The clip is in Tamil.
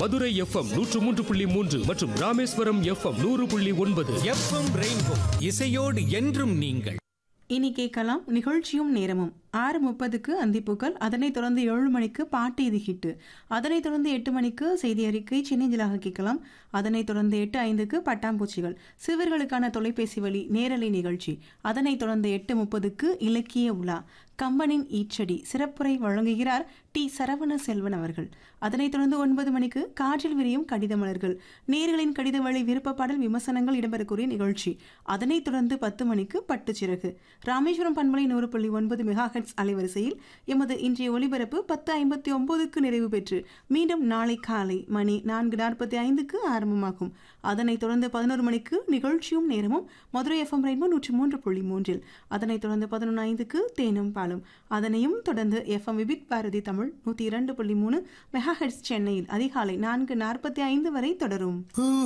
மதுரை எஃப்எம் நூற்று மூன்று புள்ளி மூன்று மற்றும் ராமேஸ்வரம் எஃப்எம் நூறு புள்ளி ஒன்பது எஃப்எம் ரெயின்போ இசையோடு என்றும் நீங்கள் இனி கேட்கலாம் நிகழ்ச்சியும் நேரமும் ஆறு முப்பதுக்கு அந்திப்புக்கள் அதனைத் தொடர்ந்து ஏழு மணிக்கு பாட்டு இது ஹிட்டு அதனைத் தொடர்ந்து எட்டு மணிக்கு செய்தி அறிக்கை சின்னஞ்சிலாக கேட்கலாம் அதனைத் தொடர்ந்து எட்டு ஐந்துக்கு பட்டாம்பூச்சிகள் சிறுவர்களுக்கான தொலைபேசி வழி நேரலை நிகழ்ச்சி அதனைத் தொடர்ந்து எட்டு முப்பதுக்கு இலக்கிய உலா கம்பனின் ஈச்சடி சிறப்புரை வழங்குகிறார் டி சரவண செல்வன் அவர்கள் அதனைத் தொடர்ந்து ஒன்பது மணிக்கு காற்றில் விரியும் கடித மலர்கள் நேர்களின் கடித வழி விருப்ப பாடல் விமர்சனங்கள் இடம்பெறக்கூடிய நிகழ்ச்சி அதனைத் தொடர்ந்து பத்து மணிக்கு பட்டுச்சிறகு ராமேஸ்வரம் பண்பலை நூறு புள்ளி ஒன்பது மெகா ஹெட்ஸ் அலைவரிசையில் எமது இன்றைய ஒலிபரப்பு பத்து ஐம்பத்தி ஒன்பதுக்கு நிறைவு பெற்று மீண்டும் நாளை காலை மணி நான்கு நாற்பத்தி ஐந்துக்கு ஆரம்பமாகும் அதனைத் தொடர்ந்து பதினோரு மணிக்கு நிகழ்ச்சியும் நேரமும் மதுரை எஃப்எம் ரெயின்போ நூற்றி மூன்று புள்ளி மூன்றில் அதனைத் தொடர்ந்து பதினொன்று ஐந்துக்கு தேனும் பாலும் அதனையும் தொடர்ந்து எஃப்எம் விபித் பாரதி தமிழ் நூற்றி இரண்டு புள்ளி மூணு மெகா ஹெட்ஸ் சென்னையில் அதிகாலை நான்கு நாற்பத்தி ஐந்து வரை தொடரும்